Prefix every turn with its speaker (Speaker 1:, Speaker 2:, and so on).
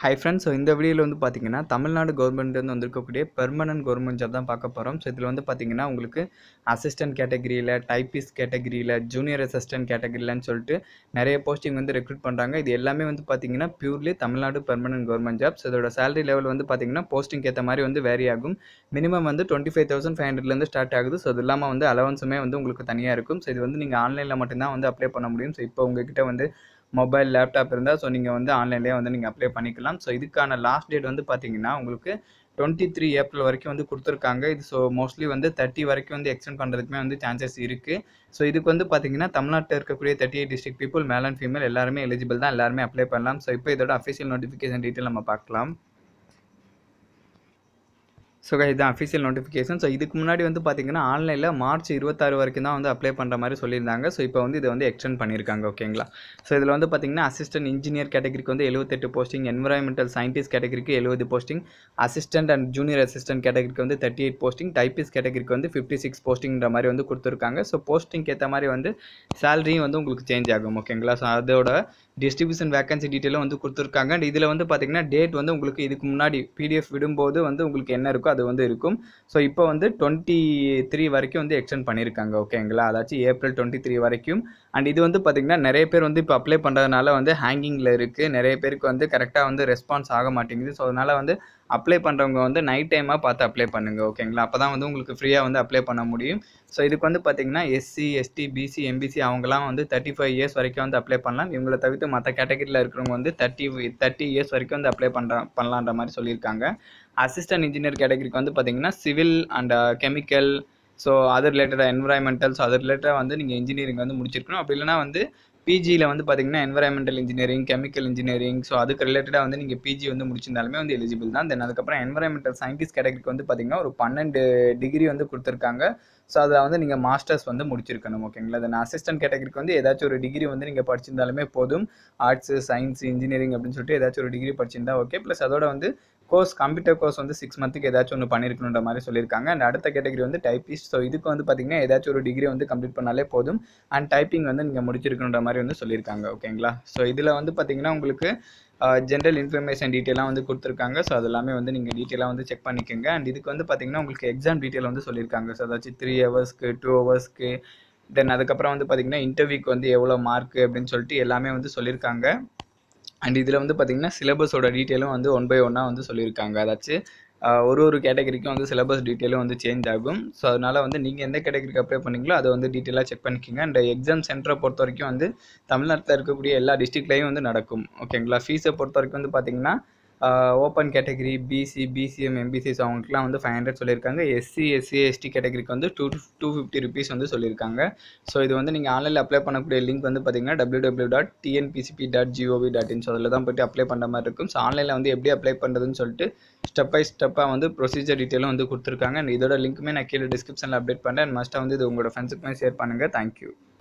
Speaker 1: hi friends so இந்த வீடியோவில் வந்து பார்த்தீங்கன்னா தமிழ்நாடு கவர்மெண்ட்லேருந்து வந்திருக்கக்கூடிய பெர்மனன்ட் கவர்மெண்ட் ஜாப் தான் பார்க்க போகிறோம் ஸோ இதில் வந்து பார்த்தீங்கன்னா உங்களுக்கு அசிஸ்டன்ட் கேட்டகரியில் டைப்பிஸ்ட் கேட்டகரியில் ஜூனியர் அசிஸ்டன்ட் கேட்டகரியிலன்னு சொல்லிட்டு நிறைய போஸ்டிங் வந்து ரெக்ரூட் பண்ணுறாங்க இது எல்லாமே வந்து பார்த்தீங்கன்னா purely Tamil Nadu permanent government job so இதோட சேலரி லெவல் வந்து பார்த்தீங்கன்னா போஸ்டிங் ஏற்ற மாதிரி வந்து வேரி ஆகும் மினிமம் வந்து டுவெண்ட்டி ஃபைவ் தௌசண்ட் ஃபைவ் ஹண்ட்ரட்லேருந்து ஸ்டார்ட் ஆகுது ஸோ அது இல்லாமல் வந்து அலவன்ஸுமே வந்து உங்களுக்கு தனியாக இருக்கும் ஸோ இது வந்து நீங்கள் ஆன்லைனில் மட்டும்தான் வந்து அப்ளை பண்ண முடியும் ஸோ இப்போ உங்ககிட்ட வந்து மொபைல் லேப்டாப் இருந்தால் ஸோ நீங்கள் வந்து ஆன்லைன்லேயே வந்து நீங்கள் அப்ளை பண்ணிக்கலாம் ஸோ இதுக்கான லாஸ்ட் டேட் வந்து பார்த்தீங்கன்னா உங்களுக்கு டுவெண்ட்டி த்ரீ ஏப்ரல் வரைக்கும் வந்து கொடுத்துருக்காங்க இது ஸோ மோஸ்ட்லி வந்து தேர்ட்டி வரைக்கும் வந்து எக்ஸ்டெண்ட் பண்ணுறதுக்குமே வந்து சான்சஸ் இருக்குது ஸோ இதுக்கு வந்து பார்த்தீங்கன்னா தமிழ்நாட்டில் இருக்கக்கூடிய thirty eight district people male and female எல்லாருமே எலிஜிபிள் தான் எல்லாருமே அப்ளை பண்ணலாம் ஸோ இப்போ இதோட அஃபிஷியல் நோட்டிஃபிகேஷன் டீட்டெயில் நம்ம பார்க்கலாம் ஸோ இதுதான் அஃபிஷியல் நோட்டிஃபிகேஷன் ஸோ இதுக்கு முன்னாடி வந்து பார்த்தீங்கன்னா ஆன்லைனில் மார்ச் இருபத்தாறு வரைக்கும் தான் வந்து அப்ளை பண்ணுற மாதிரி சொல்லியிருந்தாங்க ஸோ இப்போ வந்து இதை வந்து எக்ஸ்டெண்ட் பண்ணியிருக்காங்க ஓகேங்களா ஸோ இதில் வந்து பார்த்தீங்கன்னா அசிஸ்டன்ட் இன்ஜினியர் கேட்டகரிக்கு வந்து எழுபத்தெட்டு போஸ்டிங் என்வரான்மெண்டல் சயின்டிஸ்ட் கேட்டகரிக்கு எழுபது posting assistant and junior assistant கேட்டகரிக்கு வந்து தேர்ட்டி எயிட் போஸ்டிங் டைப்பிஸ்ட் கேட்டகரிக்கு வந்து ஃபிஃப்டி சிக்ஸ் போஸ்டிங்கிற மாதிரி வந்து கொடுத்துருக்காங்க ஸோ போஸ்டிங்க்கு ஏற்ற மாதிரி வந்து சேலரியும் வந்து உங்களுக்கு சேஞ்ச் ஆகும் ஓகேங்களா ஸோ அதோட டிஸ்ட்ரிபியூஷன் வேகன்சி டீட்டெயிலும் வந்து கொடுத்துருக்காங்க அண்ட் இதில் வந்து பார்த்தீங்கன்னா டேட் வந்து உங்களுக்கு இதுக்கு முன்னாடி பிடிஎஃப் விடும்போது வந்து உங்களுக்கு என்ன இருக்கோ அது வந்து இருக்கும் ஸோ இப்போ வந்து டுவெண்ட்டி த்ரீ வரைக்கும் வந்து எக்ஸ்டெண்ட் பண்ணியிருக்காங்க ஓகேங்களா அதாச்சும் ஏப்ரல் டுவெண்ட்டி த்ரீ வரைக்கும் அண்ட் இது வந்து பார்த்திங்கன்னா நிறைய பேர் வந்து இப்போ அப்ளை பண்ணுறதுனால வந்து ஹேங்கிங்கில் இருக்குது நிறைய பேருக்கு வந்து கரெக்டாக வந்து ரெஸ்பான்ஸ் ஆக மாட்டேங்குது ஸோ அதனால் வந்து அப்ளை பண்ணுறவங்க வந்து நைட் டைமாக பார்த்து அப்ளை பண்ணுங்கள் ஓகேங்களா அப்போ தான் வந்து உங்களுக்கு ஃப்ரீயாக வந்து அப்ளை பண்ண முடியும் ஸோ இதுக்கு வந்து பார்த்திங்கன்னா எஸ்சி எஸ்டி பிசி எம்பிசி அவங்கலாம் வந்து தேர்ட்டி ஃபைவ் இயர்ஸ் வரைக்கும் வந்து அப்ளை பண்ணலாம் இவங்களை தவிர்த்து மற்ற கேட்டகரியில் இருக்கிறவங்க வந்து தேர்ட்டி தேர்ட்டி இயர்ஸ் வரைக்கும் வந்து அப்ளை பண்ணுற பண்ணலான்ற மாதிரி சொல்லியிருக்காங்க அசிஸ்டன்ட் இன்ஜினியர் கேட்டகரிக்கு வந்து பார்த்திங்கன்னா civil and chemical so other ரிலேட்டடாக என்வரான்மெண்டல் ஸோ அதர் ரிலேட்டடாக வந்து நீங்கள் இன்ஜினியரிங் வந்து முடிச்சிருக்கணும் அப்படி இல்லைனா வந்து பிஜியில் வந்து பார்த்தீங்கன்னா environmental engineering chemical engineering so அதுக்கு ரிலேட்டடாக வந்து நீங்கள் பிஜி வந்து முடிச்சிருந்தாலுமே வந்து எலிஜிபிள் தான் தென் அதுக்கப்புறம் என்வரான்மெண்டல் சயின்டிஸ்ட் கேட்டகரிக்கு வந்து பார்த்தீங்கன்னா ஒரு பன்னெண்டு டிகிரி வந்து கொடுத்துருக்காங்க ஸோ அதை வந்து நீங்கள் மாஸ்டர்ஸ் வந்து முடிச்சிருக்கணும் ஓகேங்களா தென் அசிஸ்டன்ட் கேட்டகரிக்கு வந்து ஏதாச்சும் ஒரு டிகிரி வந்து நீங்கள் படிச்சிருந்தாலுமே போதும் ஆர்ட்ஸு சயின்ஸ் இன்ஜினியரிங் அப்படின்னு சொல்லிட்டு ஏதாச்சும் ஒரு டிகிரி படிச்சிருந்தா ஓகே ப்ளஸ் அதோட வந்து கோர்ஸ் கம்ப்யூட்டர் கோர்ஸ் வந்து சிக்ஸ் மந்த்துக்கு ஏதாச்சும் ஒன்று பண்ணியிருக்கணுன்ற மாதிரி சொல்லியிருக்காங்க அண்ட் அடுத்த கேட்டகரி வந்து டைப்பிஸ்ட் ஸோ இதுக்கு வந்து பார்த்தீங்கன்னா ஏதாச்சும் ஒரு டிகிரி வந்து கம்ப்ளீட் பண்ணாலே போதும் அண்ட் டைப்பிங் வந்து நீங்கள் முடிச்சிருக்கணுன்ற மாதிரி வந்து சொல்லியிருக்காங்க ஓகேங்களா ஸோ இதில் வந்து பார்த்தீங்கன்னா உங்களுக்கு ஜென்ரல் இன்ஃபர்மேஷன் டீட்டெயிலாக வந்து கொடுத்துருக்காங்க ஸோ அது எல்லாமே வந்து நீங்கள் டீட்டெயிலாக வந்து செக் பண்ணிக்கோங்க அண்ட் இதுக்கு வந்து பார்த்தீங்கன்னா உங்களுக்கு எக்ஸாம் டீட்டெயில் வந்து சொல்லியிருக்காங்க ஸோ அதாச்சும் த்ரீ ஹவர்ஸ்க்கு டூ ஹவர்ஸ்க்கு தென் அதுக்கப்புறம் வந்து பார்த்தீங்கன்னா இன்டர்வியூக்கு வந்து எவ்வளோ மார்க்கு அப்படின்னு சொல்லிட்டு எல்லாமே வந்து சொல்லியிருக்காங்க அண்ட் இதில் வந்து பார்த்திங்கன்னா சிலபஸோட டீட்டெயிலும் வந்து ஒன் பை ஒன்னாக வந்து சொல்லியிருக்காங்க அதாச்சும் ஒரு ஒரு கேட்டகரிக்கும் வந்து சிலபஸ் டீட்டெயிலும் வந்து சேஞ்ச் ஆகும் ஸோ அதனால் வந்து நீங்கள் எந்த கேட்டகரிக்கு அப்ளை பண்ணீங்களோ அதை வந்து டீட்டெயிலாக செக் பண்ணிக்கோங்க அண்ட் எக்ஸாம் சென்டரை பொறுத்த வரைக்கும் வந்து தமிழ்நாட்டில் இருக்கக்கூடிய எல்லா டிஸ்ட்ரிக்ட்லேயும் வந்து நடக்கும் ஓகேங்களா ஃபீஸை பொறுத்த வரைக்கும் வந்து பார்த்திங்கன்னா open category BC BCM MBCs அவங்களுக்குலாம் வந்து ஃபைவ் ஹண்ட்ரட் சொல்லியிருக்காங்க எஸ்சி எஸ்சி எஸ்டி கேட்டகரிக்கு வந்து டூ டூ ஃபிஃப்டி ருபீஸ் வந்து சொல்லியிருக்காங்க ஸோ இது வந்து நீங்கள் ஆன்லைனில் அப்ளை பண்ணக்கூடிய லிங்க் வந்து பார்த்தீங்கன்னா W W dot TNPCB dot GOV dot in so அதில் தான் போய்ட்டு அப்ளை பண்ணுற மாதிரி இருக்கும் ஸோ ஆன்லைனில் வந்து எப்படி அப்ளை பண்ணுறதுன்னு சொல்லிட்டு ஸ்டெப் பை ஸ்டெப்பாக வந்து ப்ரொசீஜர் டீட்டெயிலும் வந்து கொடுத்துருக்காங்க அண்ட் இதோட லிங்க்குமே நான் கீழே டிஸ்கிரிப்ஷனில் அப்டேட் பண்ணுறேன் அண்ட் மஸ்ட்டாக வந்து இது உங்களோட ஃப்ரெண்ட்ஸுக்குமே ஷேர் பண்ணுங்கள் தேங்க்யூ